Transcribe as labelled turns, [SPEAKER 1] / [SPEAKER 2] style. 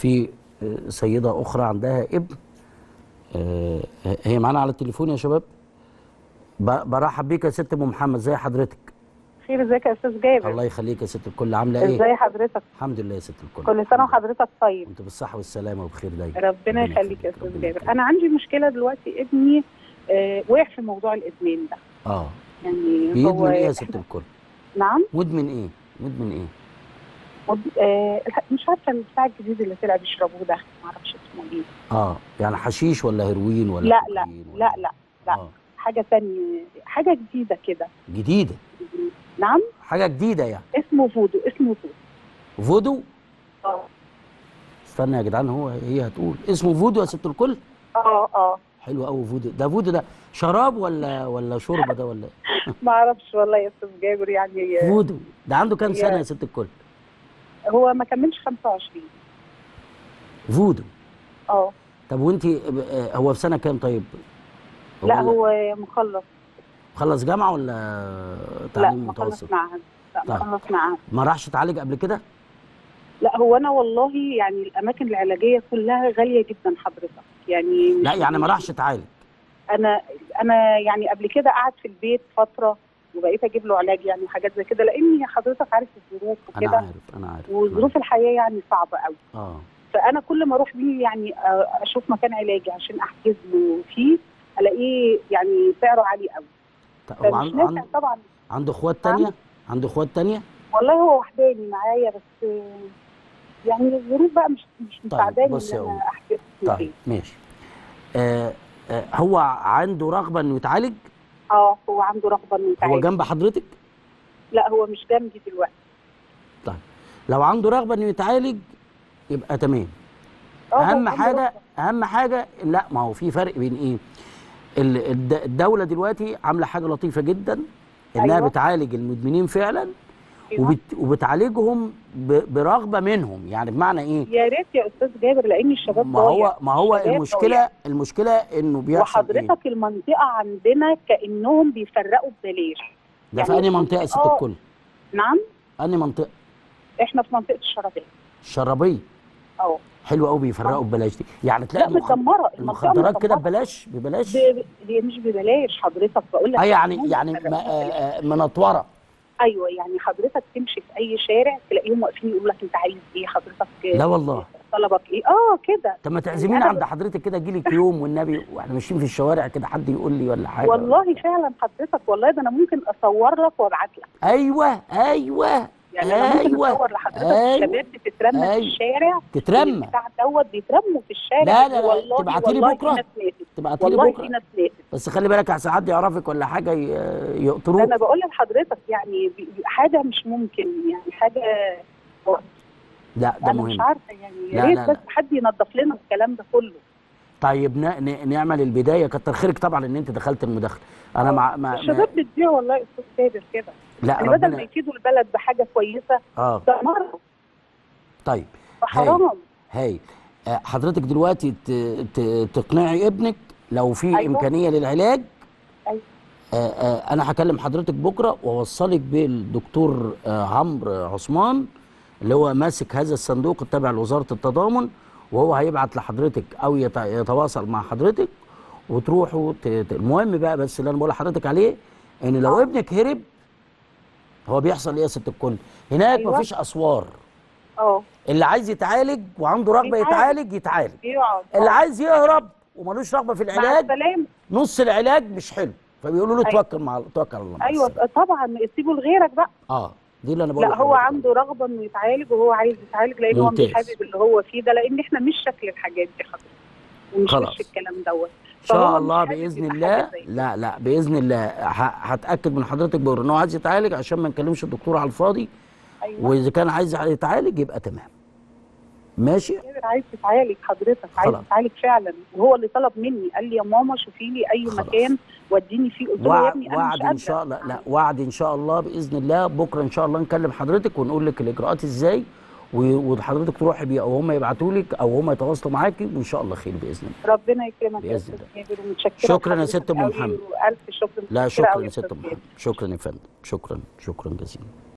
[SPEAKER 1] في آه، سيده اخرى عندها ابن آه، هي معانا على التليفون يا شباب ب- برحب بيك يا ست ام محمد زي حضرتك
[SPEAKER 2] خير ازيك يا استاذ جابر
[SPEAKER 1] الله يخليك يا ست الكل عامله ايه
[SPEAKER 2] ازاي حضرتك
[SPEAKER 1] الحمد لله يا ست الكل
[SPEAKER 2] كل سنه وحضرتك طيب
[SPEAKER 1] وانت بالصحه والسلامه وبخير دايما
[SPEAKER 2] ربنا يخليك يا استاذ
[SPEAKER 1] ربنا
[SPEAKER 2] جابر
[SPEAKER 1] يخليك.
[SPEAKER 2] انا عندي مشكله دلوقتي ابني آه وقع في موضوع الادمان ده
[SPEAKER 1] اه
[SPEAKER 2] يعني هو
[SPEAKER 1] بيدمن ايه يا ست الكل
[SPEAKER 2] نعم
[SPEAKER 1] مدمن ايه مدمن ايه
[SPEAKER 2] مد- آه مش عارفه البتاع الجديد اللي طلع بيشربوه ده ما اعرفش اسمه ايه
[SPEAKER 1] اه يعني حشيش ولا هيروين ولا
[SPEAKER 2] لا لا
[SPEAKER 1] كوكايين ولا-
[SPEAKER 2] لا لا لا
[SPEAKER 1] آه.
[SPEAKER 2] حاجه تانية حاجه جديده كده
[SPEAKER 1] جديده
[SPEAKER 2] نعم
[SPEAKER 1] حاجه جديده يعني
[SPEAKER 2] اسمه فودو اسمه فودو
[SPEAKER 1] فودو
[SPEAKER 2] اه
[SPEAKER 1] استنى يا جدعان هو هي هتقول اسمه فودو يا ست الكل
[SPEAKER 2] اه اه
[SPEAKER 1] حلو قوي فودو ده فودو ده شراب ولا ولا شوربه ده ولا
[SPEAKER 2] ما اعرفش والله يا استاذ جابر يعني آه،
[SPEAKER 1] فودو ده عنده كام
[SPEAKER 2] هي-
[SPEAKER 1] سنه يا ست الكل
[SPEAKER 2] هو ما كملش 25
[SPEAKER 1] فودو
[SPEAKER 2] اه
[SPEAKER 1] طب وانت هو في سنه كام طيب
[SPEAKER 2] لا
[SPEAKER 1] ولا-
[SPEAKER 2] هو مخلص
[SPEAKER 1] مخلص جامعه ولا
[SPEAKER 2] لا
[SPEAKER 1] تعليم
[SPEAKER 2] مخلص
[SPEAKER 1] متوسط
[SPEAKER 2] معهد لا
[SPEAKER 1] طيب.
[SPEAKER 2] مخلص معهد
[SPEAKER 1] ما راحش يتعالج قبل كده
[SPEAKER 2] لا هو انا والله يعني الاماكن العلاجيه كلها غاليه جدا حضرتك يعني مش-
[SPEAKER 1] لا يعني ما
[SPEAKER 2] مش-
[SPEAKER 1] راحش يتعالج
[SPEAKER 2] انا انا يعني قبل كده قعد في البيت فتره وبقيت اجيب له علاج يعني وحاجات زي كده لاني حضرتك عارف الظروف
[SPEAKER 1] انا
[SPEAKER 2] وكده
[SPEAKER 1] عارف انا عارف
[SPEAKER 2] وظروف الحياه يعني صعبه قوي
[SPEAKER 1] اه
[SPEAKER 2] فانا كل ما اروح بيه يعني آه، اشوف مكان علاجي عشان احجز له فيه الاقيه يعني سعره عالي قوي
[SPEAKER 1] طب هو
[SPEAKER 2] فمش
[SPEAKER 1] عن-
[SPEAKER 2] نافع
[SPEAKER 1] عنده
[SPEAKER 2] طبعا
[SPEAKER 1] عنده اخوات تانية عنده اخوات تانية
[SPEAKER 2] والله هو وحداني معايا بس آه، يعني الظروف بقى مش مش مساعداني
[SPEAKER 1] بص يا
[SPEAKER 2] ان
[SPEAKER 1] أم.
[SPEAKER 2] انا احجز له
[SPEAKER 1] طيب
[SPEAKER 2] فيه
[SPEAKER 1] ماشي آه آه هو عنده رغبة انه يتعالج
[SPEAKER 2] اه هو عنده رغبه انه
[SPEAKER 1] هو
[SPEAKER 2] يتعالج
[SPEAKER 1] جنب حضرتك
[SPEAKER 2] لا هو مش جنبي دلوقتي
[SPEAKER 1] لو عنده رغبة انه يتعالج يبقى تمام
[SPEAKER 2] آه، هو
[SPEAKER 1] اهم
[SPEAKER 2] عنده
[SPEAKER 1] حاجة
[SPEAKER 2] رغبة.
[SPEAKER 1] اهم حاجة لا ما هو في فرق بين ايه ال- الد- الدولة دلوقتي عاملة حاجة لطيفة جدا انها
[SPEAKER 2] أيوة.
[SPEAKER 1] بتعالج المدمنين فعلا
[SPEAKER 2] أيوة.
[SPEAKER 1] وبت وبتعالجهم ب- برغبة منهم يعني بمعنى ايه
[SPEAKER 2] يا ريت يا استاذ جابر لان الشباب
[SPEAKER 1] ما هو
[SPEAKER 2] ضايع.
[SPEAKER 1] ما هو
[SPEAKER 2] الشباب
[SPEAKER 1] المشكلة
[SPEAKER 2] ضايع.
[SPEAKER 1] المشكلة انه بيحصل ايه
[SPEAKER 2] وحضرتك المنطقه عندنا كانهم بيفرقوا ببلاش
[SPEAKER 1] ده في
[SPEAKER 2] يعني
[SPEAKER 1] انهي منطقة يا ست
[SPEAKER 2] آه.
[SPEAKER 1] الكل
[SPEAKER 2] نعم
[SPEAKER 1] انهي منطقة
[SPEAKER 2] احنا في منطقه الشرابيه
[SPEAKER 1] الشرابية
[SPEAKER 2] اه
[SPEAKER 1] حلو قوي بيفرقوا
[SPEAKER 2] آه.
[SPEAKER 1] ببلاش دي يعني
[SPEAKER 2] لا
[SPEAKER 1] تلاقي المخ-
[SPEAKER 2] متدمره المنطقه
[SPEAKER 1] المخدرات كده
[SPEAKER 2] متدمرة.
[SPEAKER 1] ببلاش ببلاش
[SPEAKER 2] ب- هي مش ببلاش حضرتك بقول لك
[SPEAKER 1] اه يعني
[SPEAKER 2] هم
[SPEAKER 1] يعني
[SPEAKER 2] بيفرقوا
[SPEAKER 1] ما- آه،
[SPEAKER 2] ببلاش.
[SPEAKER 1] آه، منطوره
[SPEAKER 2] ايوه يعني حضرتك تمشي في اي شارع تلاقيهم واقفين يقولوا لك انت عايز ايه حضرتك
[SPEAKER 1] لا والله
[SPEAKER 2] طلبك ايه اه كده
[SPEAKER 1] طب ما تعزمينا
[SPEAKER 2] أنا
[SPEAKER 1] عند حضرتك كده اجي لك يوم والنبي واحنا ماشيين في الشوارع كده حد يقول لي ولا حاجه
[SPEAKER 2] والله فعلا حضرتك والله ده انا ممكن اصور لك وابعت لك
[SPEAKER 1] ايوه ايوه
[SPEAKER 2] يعني انا ممكن
[SPEAKER 1] ايوه
[SPEAKER 2] اصور لحضرتك
[SPEAKER 1] أيوة.
[SPEAKER 2] الشباب بتترمى
[SPEAKER 1] أيوة.
[SPEAKER 2] في الشارع
[SPEAKER 1] تترمى
[SPEAKER 2] بتاع دوت بيترموا في الشارع
[SPEAKER 1] لا، لا، لا،
[SPEAKER 2] والله
[SPEAKER 1] تبعتي لي
[SPEAKER 2] والله
[SPEAKER 1] بكرة.
[SPEAKER 2] في ناس ماتت
[SPEAKER 1] تبعتي لي
[SPEAKER 2] والله
[SPEAKER 1] بكره
[SPEAKER 2] في ناس ماتت
[SPEAKER 1] بس خلي بالك عشان حد يعرفك ولا حاجه ي-
[SPEAKER 2] ده
[SPEAKER 1] يقطروك
[SPEAKER 2] انا بقول لحضرتك يعني بي- بي- حاجه مش ممكن يعني حاجه
[SPEAKER 1] لا ده
[SPEAKER 2] انا مش
[SPEAKER 1] مهم
[SPEAKER 2] عارفه يعني
[SPEAKER 1] لا،
[SPEAKER 2] يا ريت
[SPEAKER 1] لا،
[SPEAKER 2] بس
[SPEAKER 1] لا.
[SPEAKER 2] حد ينظف لنا الكلام ده كله
[SPEAKER 1] طيب ن- ن- نعمل البدايه كتر خيرك طبعا ان انت دخلت المداخله انا مع ما
[SPEAKER 2] الشباب
[SPEAKER 1] ما
[SPEAKER 2] بتبيع والله يا استاذ كابر كده
[SPEAKER 1] لا
[SPEAKER 2] يعني بدل ما
[SPEAKER 1] ربنا
[SPEAKER 2] يفيدوا البلد بحاجه كويسه
[SPEAKER 1] اه
[SPEAKER 2] ده مره
[SPEAKER 1] طيب
[SPEAKER 2] فحرام
[SPEAKER 1] هاي آه، حضرتك دلوقتي ت- ت- تقنعي ابنك لو في
[SPEAKER 2] أيوة.
[SPEAKER 1] امكانيه للعلاج
[SPEAKER 2] أيوة.
[SPEAKER 1] آه، آه، انا هكلم حضرتك بكره واوصلك بالدكتور آه، عمرو عثمان اللي هو ماسك هذا الصندوق التابع لوزاره التضامن وهو هيبعت لحضرتك او يت- يتواصل مع حضرتك وتروحوا ت- ت- المهم بقى بس اللي انا بقول لحضرتك عليه ان لو
[SPEAKER 2] آه.
[SPEAKER 1] ابنك هرب هو بيحصل ايه يا ست الكل هناك
[SPEAKER 2] أيوة.
[SPEAKER 1] مفيش اسوار
[SPEAKER 2] اه
[SPEAKER 1] اللي عايز يتعالج وعنده رغبه
[SPEAKER 2] يتعالج.
[SPEAKER 1] يتعالج يتعالج
[SPEAKER 2] بيقعد
[SPEAKER 1] اللي
[SPEAKER 2] آه.
[SPEAKER 1] عايز يهرب وملوش رغبه في
[SPEAKER 2] مع
[SPEAKER 1] العلاج
[SPEAKER 2] السلامه
[SPEAKER 1] نص العلاج مش حلو فبيقولوا له
[SPEAKER 2] أيوة.
[SPEAKER 1] توكل مع توكل على الله مع
[SPEAKER 2] ايوه
[SPEAKER 1] السلامة.
[SPEAKER 2] طبعا سيبه لغيرك بقى
[SPEAKER 1] اه دي اللي انا بقول
[SPEAKER 2] لا هو
[SPEAKER 1] لحضرتك
[SPEAKER 2] عنده رغبه انه يتعالج وهو عايز يتعالج لان هو مش
[SPEAKER 1] ممتاز.
[SPEAKER 2] حابب اللي هو فيه ده لان احنا مش شكل الحاجات دي حضرتك ومش
[SPEAKER 1] خلاص.
[SPEAKER 2] وش الكلام دوت
[SPEAKER 1] ان شاء
[SPEAKER 2] فهو
[SPEAKER 1] الله
[SPEAKER 2] مش حابب
[SPEAKER 1] باذن
[SPEAKER 2] يبقى
[SPEAKER 1] الله
[SPEAKER 2] حاجة زي كده.
[SPEAKER 1] لا لا باذن الله ه- هتاكد من حضرتك بقول ان هو عايز يتعالج عشان ما نكلمش الدكتور على الفاضي
[SPEAKER 2] ايوه
[SPEAKER 1] واذا كان عايز يتعالج يبقى تمام ماشي
[SPEAKER 2] قادر عايز يتعالج حضرتك عايز
[SPEAKER 1] خلاص.
[SPEAKER 2] يتعالج فعلا وهو اللي طلب مني قال لي يا ماما شوفي لي اي
[SPEAKER 1] خلاص.
[SPEAKER 2] مكان وديني فيه قلت له يا
[SPEAKER 1] وع-
[SPEAKER 2] ابني انا مش
[SPEAKER 1] وعد ان
[SPEAKER 2] قادره
[SPEAKER 1] شاء الله لا وعد ان شاء الله باذن الله بكره ان شاء الله نكلم حضرتك ونقول لك الاجراءات ازاي و- وحضرتك تروحي بيه او هم يبعتوا لك او هم يتواصلوا معاكي وان شاء الله خير باذن الله
[SPEAKER 2] ربنا يكرمك يا
[SPEAKER 1] بإذن
[SPEAKER 2] استاذ
[SPEAKER 1] الله.
[SPEAKER 2] جابر ومتشكره
[SPEAKER 1] شكراً يا
[SPEAKER 2] لحضرتك
[SPEAKER 1] ست أم
[SPEAKER 2] قوي
[SPEAKER 1] محمد.
[SPEAKER 2] والف شكر
[SPEAKER 1] لا
[SPEAKER 2] متشكرة
[SPEAKER 1] شكرا
[SPEAKER 2] قوي
[SPEAKER 1] يا
[SPEAKER 2] أستاذ
[SPEAKER 1] ست
[SPEAKER 2] جابر.
[SPEAKER 1] محمد شكرا يا فندم شكرا شكرا جزيلا